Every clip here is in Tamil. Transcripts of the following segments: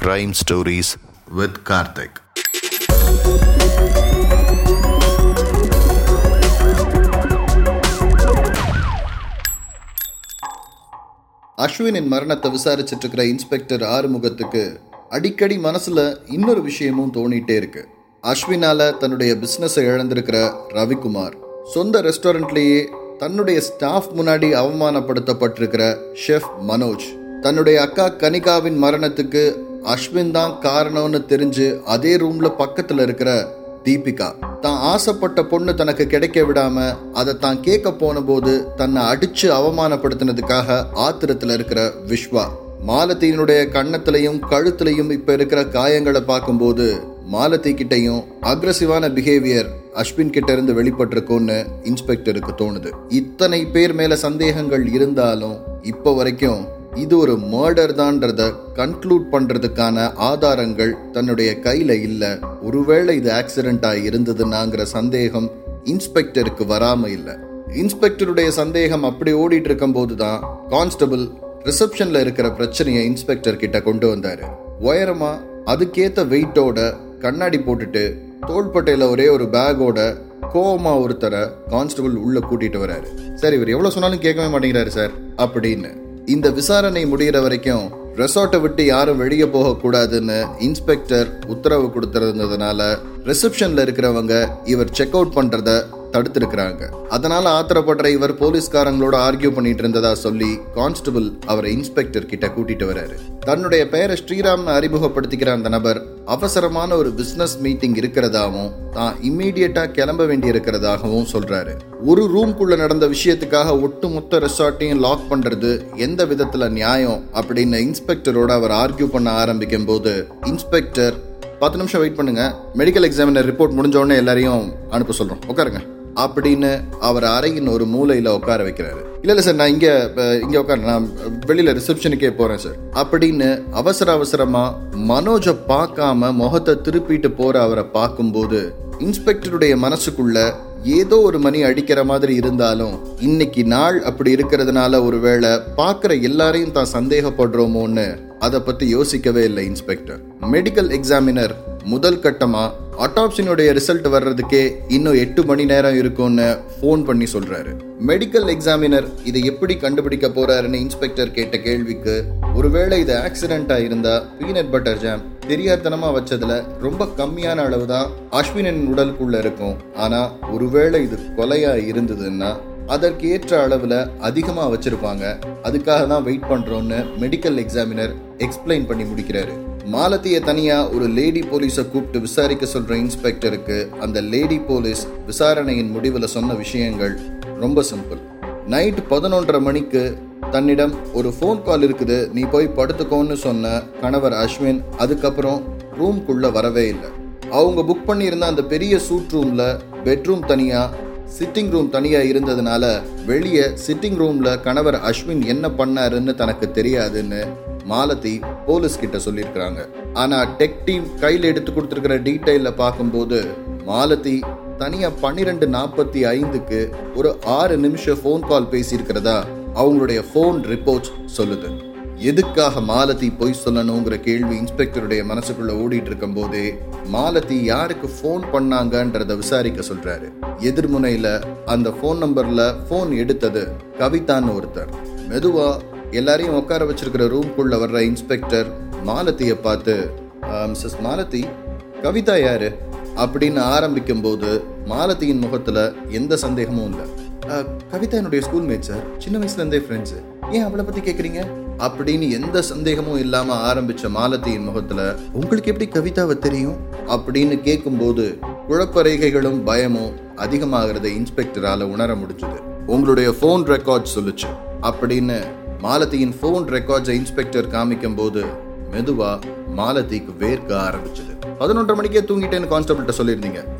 Crime Stories with Karthik. அஸ்வினின் மரணத்தை விசாரிச்சுட்டு இருக்கிற இன்ஸ்பெக்டர் ஆறுமுகத்துக்கு அடிக்கடி மனசுல இன்னொரு விஷயமும் தோணிட்டே இருக்கு அஸ்வினால தன்னுடைய பிசினஸை இழந்திருக்கிற ரவிக்குமார் சொந்த ரெஸ்டாரண்ட்லேயே தன்னுடைய ஸ்டாஃப் முன்னாடி அவமானப்படுத்தப்பட்டிருக்கிற ஷெஃப் மனோஜ் தன்னுடைய அக்கா கனிகாவின் மரணத்துக்கு அஸ்வின் தான் காரணம்னு தெரிஞ்சு அதே ரூம்ல பக்கத்துல இருக்கிற தீபிகா தான் ஆசைப்பட்ட பொண்ணு தனக்கு கிடைக்க விடாம அதை தான் கேட்க போன போது தன்னை அடிச்சு அவமானப்படுத்தினதுக்காக ஆத்திரத்துல இருக்கிற விஸ்வா மாலத்தியினுடைய கன்னத்திலையும் கழுத்துலையும் இப்ப இருக்கிற காயங்களை பார்க்கும்போது மாலத்தி கிட்டையும் அக்ரஸிவான பிஹேவியர் அஸ்வின் கிட்ட இருந்து வெளிப்பட்டிருக்கும்னு இன்ஸ்பெக்டருக்கு தோணுது இத்தனை பேர் மேல சந்தேகங்கள் இருந்தாலும் இப்போ வரைக்கும் இது ஒரு மர்டர் தான்றத கன்க்ளூட் பண்றதுக்கான ஆதாரங்கள் தன்னுடைய கையில இல்ல ஒருவேளை இது ஆக்சிடென்டா இருந்ததுன்னாங்கிற சந்தேகம் இன்ஸ்பெக்டருக்கு வராம இல்ல இன்ஸ்பெக்டருடைய சந்தேகம் அப்படி ஓடிட்டு இருக்கும் போதுதான் கான்ஸ்டபிள் ரிசப்ஷன்ல இருக்கிற பிரச்சனையை இன்ஸ்பெக்டர் கிட்ட கொண்டு வந்தாரு உயரமா அதுக்கேத்த வெயிட்டோட கண்ணாடி போட்டுட்டு தோள்பட்டையில ஒரே ஒரு பேக்கோட கோவமா ஒருத்தரை கான்ஸ்டபிள் உள்ள கூட்டிட்டு வராரு சார் இவர் எவ்வளவு சொன்னாலும் கேட்கவே மாட்டேங்கிறாரு சார் அப்படின்னு இந்த விசாரணை முடிகிற வரைக்கும் ரெசார்ட்டை விட்டு யாரும் வெளியே போக கூடாதுன்னு இன்ஸ்பெக்டர் உத்தரவு கொடுத்திருந்ததுனால ரிசப்ஷன்ல இருக்கிறவங்க இவர் செக் அவுட் பண்றத தடுத்திருக்கிறாங்க அதனால ஆத்திரப்படுற இவர் போலீஸ்காரங்களோட ஆர்கியூ பண்ணிட்டு இருந்ததா சொல்லி கான்ஸ்டபிள் அவரை இன்ஸ்பெக்டர் கிட்ட கூட்டிட்டு வராரு தன்னுடைய பெயரை ஸ்ரீராம் அறிமுகப்படுத்திக்கிற அந்த நபர் அவசரமான ஒரு பிசினஸ் மீட்டிங் இருக்கிறதாவும் தான் இம்மீடியட்டா கிளம்ப வேண்டி இருக்கிறதாகவும் சொல்றாரு ஒரு ரூம்குள்ள நடந்த விஷயத்துக்காக ஒட்டுமொத்த ரெசார்ட்டையும் லாக் பண்றது எந்த விதத்துல நியாயம் அப்படின்னு இன்ஸ்பெக்டரோட அவர் ஆர்கியூ பண்ண ஆரம்பிக்கும் போது இன்ஸ்பெக்டர் பத்து நிமிஷம் வெயிட் பண்ணுங்க மெடிக்கல் எக்ஸாமினர் ரிப்போர்ட் முடிஞ்ச உடனே எல்லாரையும் அனுப்ப சொல்றோம் உட்காருங்க அப்படின்னு அவர் அறையின் ஒரு மூலையில உட்கார வைக்கிறாரு இல்ல இல்ல சார் நான் இங்க அஹ், இங்க உட்கார நான் வெளியில ரிசப்ஷனுக்கே போறேன் சார் அப்படின்னு அவசர அவசரமா மனோஜை பார்க்காம முகத்தை திருப்பிட்டு போற அவரை பார்க்கும்போது இன்ஸ்பெக்டருடைய மனசுக்குள்ள ஏதோ ஒரு மணி அடிக்கிற மாதிரி இருந்தாலும் இன்னைக்கு நாள் அப்படி இருக்கிறதுனால ஒருவேளை பார்க்குற எல்லாரையும் தான் சந்தேகப்படுறோமோன்னு அதை பத்தி யோசிக்கவே இல்லை இன்ஸ்பெக்டர் மெடிக்கல் எக்ஸாமினர் முதல் கட்டமா அட்டாப்சினுடைய ரிசல்ட் வர்றதுக்கே இன்னும் எட்டு மணி நேரம் இருக்கும்னு ஃபோன் பண்ணி சொல்றாரு மெடிக்கல் எக்ஸாமினர் இதை எப்படி கண்டுபிடிக்க போறாருன்னு இன்ஸ்பெக்டர் கேட்ட கேள்விக்கு ஒருவேளை இது ஆக்சிடென்டா இருந்தா பீனட் பட்டர் ஜாம் தெரியாதனமா வச்சதுல ரொம்ப கம்மியான அளவு தான் அஸ்வினின் உடலுக்குள்ள இருக்கும் ஆனா ஒருவேளை இது கொலையா இருந்ததுன்னா அதற்கு ஏற்ற அளவுல அதிகமா வச்சிருப்பாங்க அதுக்காக தான் வெயிட் பண்றோம்னு மெடிக்கல் எக்ஸாமினர் எக்ஸ்பிளைன் பண்ணி முடிக்கிறாரு மாலத்திய தனியா ஒரு லேடி போலீஸை கூப்பிட்டு விசாரிக்க சொல்ற இன்ஸ்பெக்டருக்கு அந்த லேடி போலீஸ் விசாரணையின் முடிவுல சொன்ன விஷயங்கள் ரொம்ப சிம்பிள் நைட் பதினொன்றரை மணிக்கு தன்னிடம் ஒரு ஃபோன் கால் இருக்குது நீ போய் படுத்துக்கோன்னு சொன்ன கணவர் அஸ்வின் அதுக்கப்புறம் ரூம்குள்ள வரவே இல்லை அவங்க புக் பண்ணியிருந்த அந்த பெரிய சூட் ரூம்ல பெட்ரூம் தனியா சிட்டிங் ரூம் தனியா இருந்ததுனால வெளியே சிட்டிங் ரூம்ல கணவர் அஸ்வின் என்ன பண்ணாருன்னு தனக்கு தெரியாதுன்னு மாலதி போலீஸ் கிட்ட சொல்லியிருக்கிறாங்க ஆனா டெக் டீம் கையில் எடுத்து கொடுத்துருக்கிற டீட்டெயில பார்க்கும்போது மாலதி தனியா பன்னிரெண்டு நாற்பத்தி ஐந்துக்கு ஒரு ஆறு நிமிஷம் ஃபோன் கால் பேசியிருக்கிறதா அவங்களுடைய ஃபோன் ரிப்போர்ட்ஸ் சொல்லுது எதுக்காக மாலதி பொய் சொல்லணுங்கிற கேள்வி இன்ஸ்பெக்டருடைய மனசுக்குள்ள ஓடிட்டு இருக்கும் போதே மாலதி யாருக்கு ஃபோன் பண்ணாங்கன்றத விசாரிக்க சொல்றாரு எதிர்முனையில அந்த ஃபோன் நம்பர்ல ஃபோன் எடுத்தது கவிதான்னு ஒருத்தர் மெதுவா எல்லாரையும் உட்கார வச்சிருக்கிற ரூம்குள்ள வர்ற இன்ஸ்பெக்டர் மாலத்திய பார்த்து மிஸ்ஸஸ் மாலதி கவிதா யாரு அப்படின்னு ஆரம்பிக்கும் போது மாலதியின் முகத்துல எந்த சந்தேகமும் இல்லை அஹ், கவிதா என்னுடைய ஸ்கூல்மேட் சார் சின்ன வயசுல இருந்தே ஃப்ரெண்ட்ஸ் ஏன் அவளை பத்தி கேக்குறீங்க அப்படின்னு எந்த சந்தேகமும் இல்லாம ஆரம்பிச்ச மாலத்தியின் முகத்துல உங்களுக்கு எப்படி கவிதாவை தெரியும் அப்படின்னு கேட்கும்போது குழப்பரேகைகளும் பயமும் அதிகமாகிறத இன்ஸ்பெக்டரால உணர முடிஞ்சது உங்களுடைய ஃபோன் ரெக்கார்ட் சொல்லுச்சு அப்படின்னு மாலதியின் ஃபோன் ரெக்கார்ட்ஸை இன்ஸ்பெக்டர் காமிக்கும் போது மெதுவா மாலதிக்கு வேர்க்க ஆரம்பிச்சது பதினொன்றரை மணிக்கே தூங்கிட்டேன்னு கான்ஸ்டபிள்கிட்ட சொல்லியிருந்தீங்க இல்ல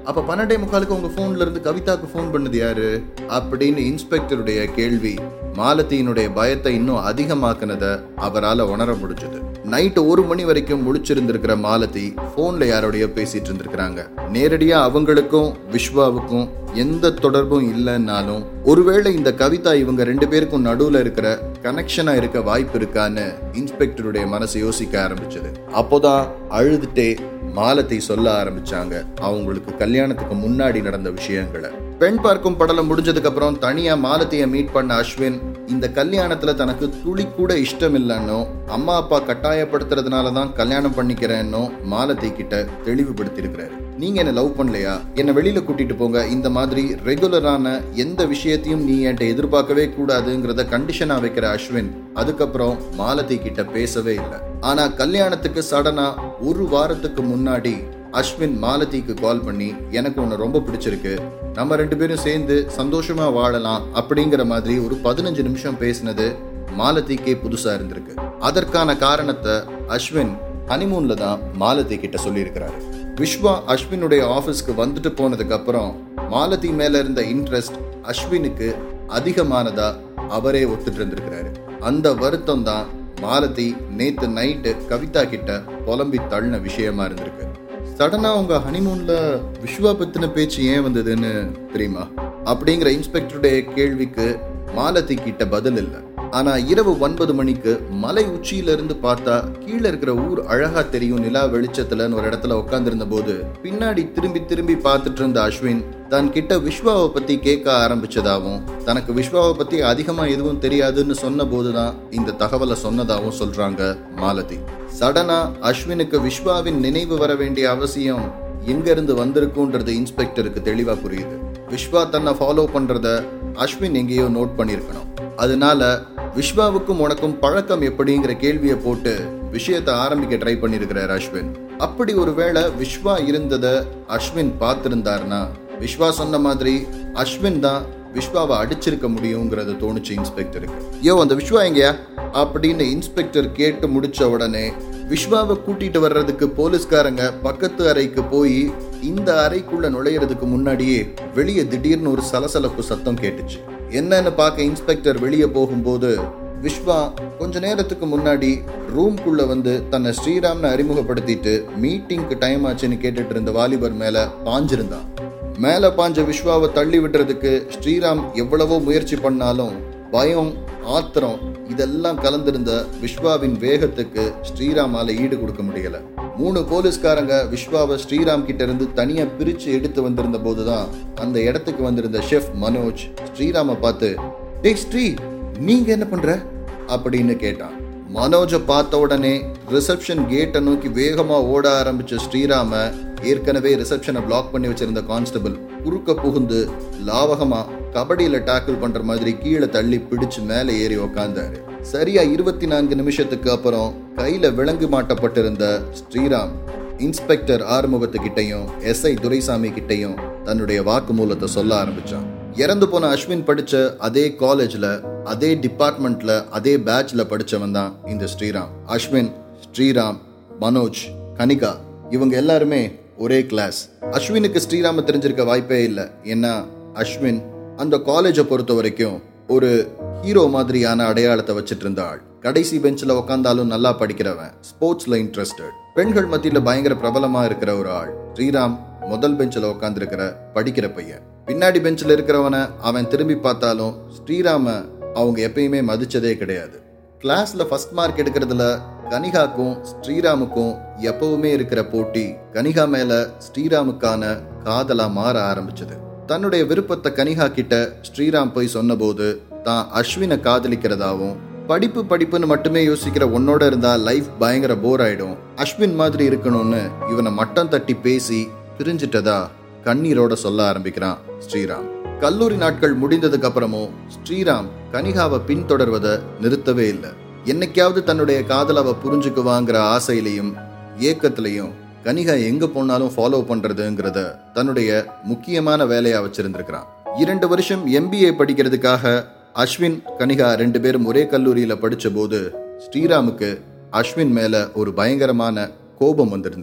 அப்ப பன்னெண்டே முக்காலுக்கு உங்க போன்ல இருந்து கவிதாக்கு ஃபோன் பண்ணது யாரு அப்படின்னு இன்ஸ்பெக்டருடைய கேள்வி மாலத்தியினுடைய பயத்தை இன்னும் அதிகமாக்குனத அவரால் உணர முடிஞ்சது நைட்டு ஒரு மணி வரைக்கும் முழிச்சிருந்திருக்கிற மாலதி போன்ல யாரோடைய பேசிட்டு இருந்திருக்கிறாங்க நேரடியா அவங்களுக்கும் விஸ்வாவுக்கும் எந்த தொடர்பும் இல்லைன்னாலும் ஒருவேளை இந்த கவிதா இவங்க ரெண்டு பேருக்கும் நடுவுல இருக்கிற கனெக்ஷனா இருக்க வாய்ப்பு இருக்கான்னு இன்ஸ்பெக்டருடைய மனசு யோசிக்க ஆரம்பிச்சது அப்போதான் அழுதுட்டே மாலத்தை சொல்ல ஆரம்பிச்சாங்க அவங்களுக்கு கல்யாணத்துக்கு முன்னாடி நடந்த விஷயங்களை பெண் பார்க்கும் படலம் முடிஞ்சதுக்கு அப்புறம் தனியா மாலத்திய மீட் பண்ண அஸ்வின் இந்த கல்யாணத்துல தனக்கு துளி கூட இஷ்டம் இல்லைன்னோ அம்மா அப்பா கட்டாயப்படுத்துறதுனால தான் கல்யாணம் பண்ணிக்கிறேன்னோ மாலத்தி கிட்ட தெளிவுபடுத்தி இருக்கிறாரு நீங்க என்ன லவ் பண்ணலையா என்ன வெளியில கூட்டிட்டு போங்க இந்த மாதிரி ரெகுலரான எந்த விஷயத்தையும் நீ என்கிட்ட எதிர்பார்க்கவே கூடாதுங்கிறத கண்டிஷனா வைக்கிற அஸ்வின் அதுக்கப்புறம் மாலதி கிட்ட பேசவே இல்லை ஆனா கல்யாணத்துக்கு சடனா ஒரு வாரத்துக்கு முன்னாடி அஸ்வின் மாலதிக்கு கால் பண்ணி எனக்கு உன்னை ரொம்ப பிடிச்சிருக்கு நம்ம ரெண்டு பேரும் சேர்ந்து சந்தோஷமா வாழலாம் அப்படிங்கிற மாதிரி ஒரு பதினஞ்சு நிமிஷம் பேசினது மாலதிக்கே புதுசா இருந்திருக்கு அதற்கான காரணத்தை அஸ்வின் ஹனிமூன்ல தான் மாலதி கிட்ட சொல்லியிருக்கிறாரு விஸ்வா அஸ்வினுடைய ஆபீஸ்க்கு வந்துட்டு போனதுக்கு அப்புறம் மாலதி மேல இருந்த இன்ட்ரெஸ்ட் அஸ்வினுக்கு அதிகமானதா அவரே ஒத்துட்டு இருந்திருக்கிறாரு அந்த வருத்தம் தான் மாலதி நேத்து நைட்டு கவிதா கிட்ட புலம்பி தள்ளின விஷயமா இருந்திருக்கு சடனா உங்க ஹனிமூன்ல விஸ்வா பத்தின பேச்சு ஏன் வந்ததுன்னு தெரியுமா அப்படிங்கிற இன்ஸ்பெக்டருடைய கேள்விக்கு மாலதி கிட்ட பதில் இல்லை ஆனா இரவு ஒன்பது மணிக்கு மலை உச்சியில இருந்து பார்த்தா கீழே இருக்கிற ஊர் அழகா தெரியும் நிலா வெளிச்சத்துலன்னு ஒரு இடத்துல உட்காந்துருந்த போது பின்னாடி திரும்பி திரும்பி பார்த்துட்டு இருந்த அஸ்வின் தன் கிட்ட விஸ்வாவை பத்தி கேட்க ஆரம்பிச்சதாவும் தனக்கு விஸ்வாவை பத்தி அதிகமா எதுவும் தெரியாதுன்னு சொன்ன போதுதான் இந்த தகவலை சொன்னதாவும் சொல்றாங்க மாலதி சடனா அஸ்வினுக்கு விஸ்வாவின் நினைவு வர வேண்டிய அவசியம் எங்க இருந்து வந்திருக்குன்றது இன்ஸ்பெக்டருக்கு தெளிவா புரியுது விஸ்வா தன்னை ஃபாலோ பண்றத அஸ்வின் எங்கேயோ நோட் பண்ணியிருக்கணும் அதனால விஸ்வாவுக்கும் உனக்கும் பழக்கம் எப்படிங்கிற கேள்வியை போட்டு விஷயத்தை ஆரம்பிக்க ட்ரை பண்ணிருக்கிறார் அஸ்வின் அப்படி ஒருவேளை விஸ்வா இருந்தத அஸ்வின் பார்த்திருந்தாருன்னா விஸ்வா சொன்ன மாதிரி அஸ்வின் தான் விஸ்வாவை அடிச்சிருக்க முடியுங்கிறது தோணுச்சு இன்ஸ்பெக்டருக்கு யோ அந்த விஸ்வா எங்கயா அப்படின்னு இன்ஸ்பெக்டர் கேட்டு முடிச்ச உடனே விஸ்வாவை கூட்டிட்டு வர்றதுக்கு போலீஸ்காரங்க பக்கத்து அறைக்கு போய் இந்த அறைக்குள்ள நுழையிறதுக்கு முன்னாடியே வெளியே திடீர்னு ஒரு சலசலப்பு சத்தம் கேட்டுச்சு என்னன்னு பார்க்க இன்ஸ்பெக்டர் வெளியே போகும்போது விஸ்வா கொஞ்ச நேரத்துக்கு முன்னாடி ரூம்குள்ள வந்து தன்னை ஸ்ரீராம்னு அறிமுகப்படுத்திட்டு மீட்டிங்க்கு டைம் ஆச்சுன்னு கேட்டுட்டு இருந்த வாலிபர் மேல பாஞ்சிருந்தான் மேல பாஞ்ச விஸ்வாவை தள்ளி விடுறதுக்கு ஸ்ரீராம் எவ்வளவோ முயற்சி பண்ணாலும் பயம் ஆத்திரம் இதெல்லாம் கலந்திருந்த விஸ்வாவின் வேகத்துக்கு ஸ்ரீராமால ஈடு கொடுக்க முடியல மூணு போலீஸ்காரங்க விஸ்வாவை ஸ்ரீராம் கிட்ட இருந்து தனியா பிரிச்சு எடுத்து வந்திருந்த போதுதான் அந்த இடத்துக்கு வந்திருந்த ஷெஃப் மனோஜ் ஸ்ரீராம பார்த்து டேய் ஸ்ரீ நீங்க என்ன பண்ற அப்படின்னு கேட்டான் மனோஜை பார்த்த உடனே ரிசப்ஷன் கேட்டை நோக்கி வேகமா ஓட ஆரம்பிச்ச ஸ்ரீராம ஏற்கனவே ரிசப்ஷனை பிளாக் பண்ணி வச்சிருந்த கான்ஸ்டபிள் குறுக்க புகுந்து லாவகமா கபடியில டாக்கிள் பண்ற மாதிரி கீழே தள்ளி பிடிச்சு மேலே ஏறி உக்காந்தாரு சரியா இருபத்தி நான்கு நிமிஷத்துக்கு அப்புறம் கையில விலங்கு மாட்டப்பட்டிருந்த ஸ்ரீராம் இன்ஸ்பெக்டர் ஆறுமுகத்துக்கிட்டையும் எஸ்ஐ துரைசாமி கிட்டையும் தன்னுடைய வாக்குமூலத்தை சொல்ல ஆரம்பிச்சான் இறந்து போன அஸ்வின் படிச்ச அதே காலேஜ்ல அதே டிபார்ட்மெண்ட்ல அதே பேட்ச்ல படிச்சவன் தான் இந்த ஸ்ரீராம் அஸ்வின் ஸ்ரீராம் மனோஜ் கனிகா இவங்க எல்லாருமே ஒரே கிளாஸ் அஸ்வினுக்கு ஸ்ரீராம தெரிஞ்சிருக்க வாய்ப்பே இல்லை ஏன்னா அஸ்வின் அந்த காலேஜை பொறுத்த வரைக்கும் ஒரு ஹீரோ மாதிரியான அடையாளத்தை வச்சுட்டு இருந்த ஆள் கடைசி பெஞ்சில் உட்காந்தாலும் நல்லா படிக்கிறவன் ஸ்போர்ட்ஸ்ல இன்ட்ரெஸ்டட் பெண்கள் மத்தியில் பயங்கர பிரபலமா இருக்கிற ஒரு ஆள் ஸ்ரீராம் முதல் பெஞ்சில் உட்காந்துருக்கிற படிக்கிற பையன் பின்னாடி பெஞ்சில் இருக்கிறவனை அவன் திரும்பி பார்த்தாலும் ஸ்ரீராம அவங்க எப்பயுமே மதிச்சதே கிடையாது கிளாஸ்ல ஃபர்ஸ்ட் மார்க் எடுக்கிறதுல கனிகாக்கும் ஸ்ரீராமுக்கும் எப்பவுமே இருக்கிற போட்டி கனிகா மேல ஸ்ரீராமுக்கான காதலா மாற ஆரம்பிச்சது தன்னுடைய விருப்பத்தை கனிகா கிட்ட ஸ்ரீராம் போய் சொன்னபோது தான் அஸ்வினை காதலிக்கிறதாவும் படிப்பு படிப்புன்னு மட்டுமே யோசிக்கிற உன்னோட இருந்தா லைஃப் பயங்கர போர் ஆயிடும் அஸ்வின் மாதிரி இருக்கணும்னு இவனை மட்டம் தட்டி பேசி பிரிஞ்சிட்டதா கண்ணீரோட சொல்ல ஆரம்பிக்கிறான் ஸ்ரீராம் கல்லூரி நாட்கள் முடிந்ததுக்கு அப்புறமும் ஸ்ரீராம் கனிகாவை பின்தொடர்வதை நிறுத்தவே இல்லை என்னைக்காவது தன்னுடைய காதலாவை புரிஞ்சுக்குவாங்கிற ஆசையிலையும் ஏக்கத்திலையும் கனிகா எங்க போனாலும் ஃபாலோ பண்றதுங்கிறத தன்னுடைய முக்கியமான வேலையா வச்சிருந்திருக்கிறான் இரண்டு வருஷம் எம்பிஏ படிக்கிறதுக்காக அஸ்வின் கனிகா ரெண்டு பேரும் ஒரே கல்லூரியில படிச்ச போது ஸ்ரீராமுக்கு அஸ்வின் மேல ஒரு பயங்கரமான கோபம் வந்திருந்திருக்கு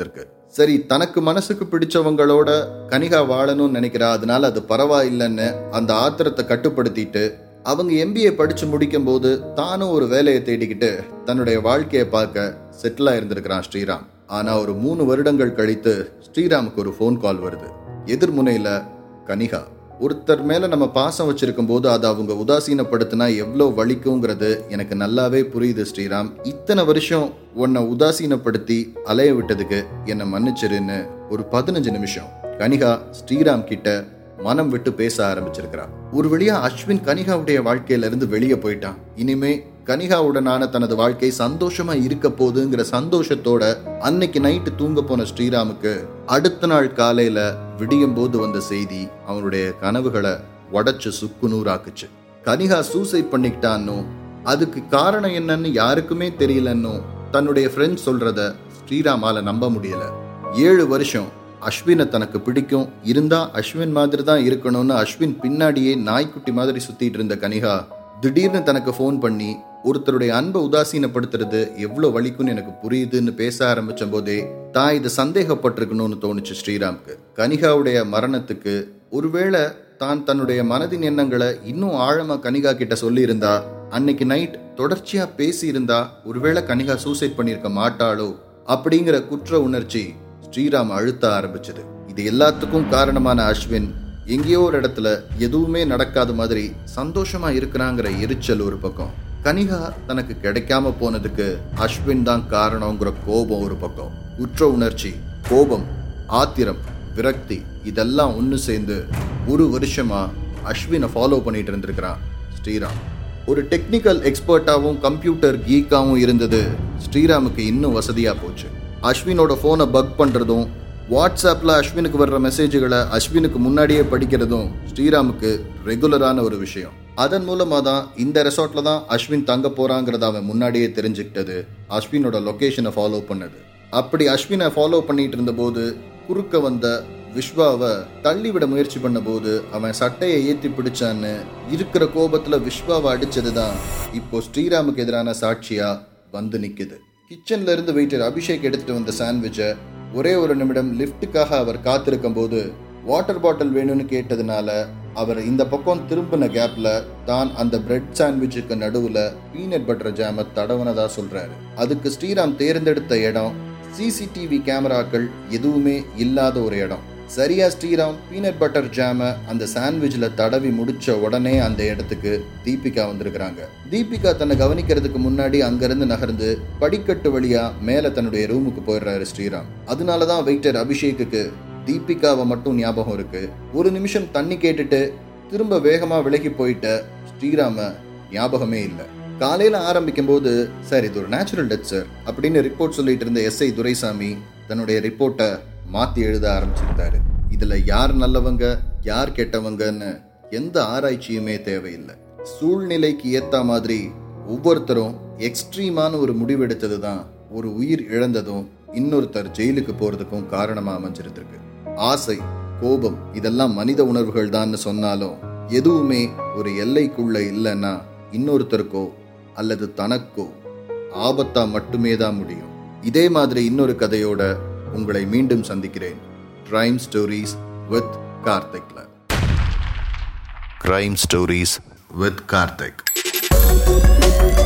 சரி தனக்கு மனசுக்கு பிடிச்சவங்களோட கனிகா வாழணும்னு நினைக்கிறா அதனால அது பரவாயில்லைன்னு அந்த ஆத்திரத்தை கட்டுப்படுத்திட்டு அவங்க எம்பிஏ படிச்சு முடிக்கும் போது தானும் ஒரு வேலையை தேடிக்கிட்டு தன்னுடைய வாழ்க்கையை பார்க்க செட்டில் ஆயிருந்திருக்கிறான் ஸ்ரீராம் ஆனா ஒரு மூணு வருடங்கள் கழித்து ஸ்ரீராமுக்கு ஒரு ஃபோன் கால் வருது எதிர்முனையில கனிகா ஒருத்தர் மேல நம்ம பாசம் வச்சிருக்கும் போது அதை அவங்க உதாசீனப்படுத்தினா எவ்வளோ வலிக்குங்கிறது எனக்கு நல்லாவே புரியுது ஸ்ரீராம் இத்தனை வருஷம் உன்னை உதாசீனப்படுத்தி அலைய விட்டதுக்கு என்னை மன்னிச்சிருன்னு ஒரு பதினஞ்சு நிமிஷம் கனிகா ஸ்ரீராம் கிட்ட மனம் விட்டு பேச ஆரம்பிச்சிருக்கிறா ஒரு வழியா அஸ்வின் கனிகாவுடைய வாழ்க்கையில இருந்து வெளியே போயிட்டான் இனிமே கனிகாவுடனான தனது வாழ்க்கை சந்தோஷமா இருக்க போகுதுங்கிற சந்தோஷத்தோட அன்னைக்கு நைட்டு தூங்க போன ஸ்ரீராமுக்கு அடுத்த நாள் காலையில விடியும் போது வந்த செய்தி அவனுடைய கனவுகளை உடைச்சு சுக்குநூறாக்குச்சு கனிகா சூசைட் பண்ணிக்கிட்டான்னு அதுக்கு காரணம் என்னன்னு யாருக்குமே தெரியலன்னு தன்னுடைய ஃப்ரெண்ட் சொல்றத ஸ்ரீராமால நம்ப முடியல ஏழு வருஷம் அஸ்வினை தனக்கு பிடிக்கும் இருந்தா அஸ்வின் மாதிரி தான் இருக்கணும்னு அஸ்வின் பின்னாடியே நாய்க்குட்டி மாதிரி சுத்திட்டு இருந்த கனிகா திடீர்னு தனக்கு ஃபோன் பண்ணி ஒருத்தருடைய அன்பை உதாசீனப்படுத்துறது எவ்வளவு வலிக்கும்னு எனக்கு புரியுதுன்னு பேச ஆரம்பிச்ச போதே தான் இதை சந்தேகப்பட்டிருக்கணும்னு தோணுச்சு ஸ்ரீராம்க்கு கனிகாவுடைய மரணத்துக்கு ஒருவேளை தான் தன்னுடைய மனதின் எண்ணங்களை இன்னும் ஆழமா கனிகா கிட்ட சொல்லி இருந்தா அன்னைக்கு நைட் தொடர்ச்சியா பேசி இருந்தா ஒருவேளை கனிகா சூசைட் பண்ணியிருக்க மாட்டாளோ அப்படிங்கிற குற்ற உணர்ச்சி ஸ்ரீராம் அழுத்த ஆரம்பிச்சது இது எல்லாத்துக்கும் காரணமான அஸ்வின் எங்கேயோ ஒரு இடத்துல எதுவுமே நடக்காத மாதிரி சந்தோஷமா இருக்கிறாங்கிற எரிச்சல் ஒரு பக்கம் கனிகா தனக்கு கிடைக்காம போனதுக்கு அஸ்வின் தான் காரணங்கிற கோபம் ஒரு பக்கம் குற்ற உணர்ச்சி கோபம் ஆத்திரம் விரக்தி இதெல்லாம் ஒன்று சேர்ந்து ஒரு வருஷமா அஸ்வினை ஃபாலோ பண்ணிட்டு இருந்திருக்கிறான் ஸ்ரீராம் ஒரு டெக்னிக்கல் எக்ஸ்பர்ட்டாகவும் கம்ப்யூட்டர் கீக்காவும் இருந்தது ஸ்ரீராமுக்கு இன்னும் வசதியா போச்சு அஸ்வினோட ஃபோனை பக் பண்றதும் வாட்ஸ்அப்பில் அஸ்வினுக்கு வர்ற மெசேஜ்களை அஸ்வினுக்கு முன்னாடியே படிக்கிறதும் ஸ்ரீராமுக்கு ரெகுலரான ஒரு விஷயம் அதன் மூலமாக தான் இந்த ரெசார்ட்ல தான் அஸ்வின் தங்க போறாங்கிறத அவன் முன்னாடியே தெரிஞ்சுக்கிட்டது அஸ்வினோட லொக்கேஷனை ஃபாலோ பண்ணது அப்படி அஸ்வினை ஃபாலோ பண்ணிட்டு இருந்தபோது குறுக்க வந்த விஸ்வாவை தள்ளிவிட முயற்சி பண்ண போது அவன் சட்டையை ஏற்றி பிடிச்சான்னு இருக்கிற கோபத்துல விஸ்வாவை அடிச்சது தான் இப்போ ஸ்ரீராமுக்கு எதிரான சாட்சியா வந்து நிக்குது கிச்சன்ல இருந்து வெயிட்டர் அபிஷேக் எடுத்துட்டு வந்த சாண்ட்விச்சை ஒரே ஒரு நிமிடம் லிஃப்ட்டுக்காக அவர் காத்திருக்கும் போது வாட்டர் பாட்டில் வேணும்னு கேட்டதுனால அவர் இந்த பக்கம் திரும்பின கேப்ல தான் அந்த பிரெட் சாண்ட்விச்சுக்கு நடுவுல பீனட் பட்டர் ஜாம தடவனதா சொல்றாரு அதுக்கு ஸ்ரீராம் தேர்ந்தெடுத்த இடம் சிசிடிவி கேமராக்கள் எதுவுமே இல்லாத ஒரு இடம் சரியா ஸ்ரீராம் பீனட் பட்டர் ஜாம அந்த சாண்ட்விச்ல தடவி முடிச்ச உடனே அந்த இடத்துக்கு தீபிகா வந்திருக்கிறாங்க தீபிகா தன்னை கவனிக்கிறதுக்கு முன்னாடி அங்கிருந்து நகர்ந்து படிக்கட்டு வழியா மேல தன்னுடைய ரூமுக்கு போயிடுறாரு ஸ்ரீராம் அதனாலதான் வெயிட்டர் அபிஷேக்குக்கு தீபிகாவை மட்டும் ஞாபகம் இருக்கு ஒரு நிமிஷம் தண்ணி கேட்டுட்டு திரும்ப வேகமா விலகி போயிட்ட ஸ்ரீராம ஞாபகமே இல்லை காலையில ஆரம்பிக்கும் போது சார் இது ஒரு நேச்சுரல் டெத் சார் அப்படின்னு ரிப்போர்ட் சொல்லிட்டு இருந்த எஸ்ஐ துரைசாமி தன்னுடைய ரிப்போர்ட்டை மாத்தி எழுத ஆரம்பிச்சிருந்தாரு இதுல யார் நல்லவங்க யார் கெட்டவங்கன்னு எந்த ஆராய்ச்சியுமே தேவையில்லை சூழ்நிலைக்கு ஏத்த மாதிரி ஒவ்வொருத்தரும் எக்ஸ்ட்ரீமான ஒரு முடிவெடுத்தது தான் ஒரு உயிர் இழந்ததும் இன்னொருத்தர் ஜெயிலுக்கு போறதுக்கும் காரணமா அமைஞ்சிருந்திருக்கு ஆசை கோபம் இதெல்லாம் மனித உணர்வுகள் தான் சொன்னாலும் எதுவுமே ஒரு எல்லைக்குள்ள இல்லைன்னா இன்னொருத்தருக்கோ அல்லது தனக்கோ ஆபத்தா மட்டுமே தான் முடியும் இதே மாதிரி இன்னொரு கதையோட உங்களை மீண்டும் சந்திக்கிறேன் கிரைம் ஸ்டோரிஸ் வித் கார்த்திக்ல Crime Stories with Karthik.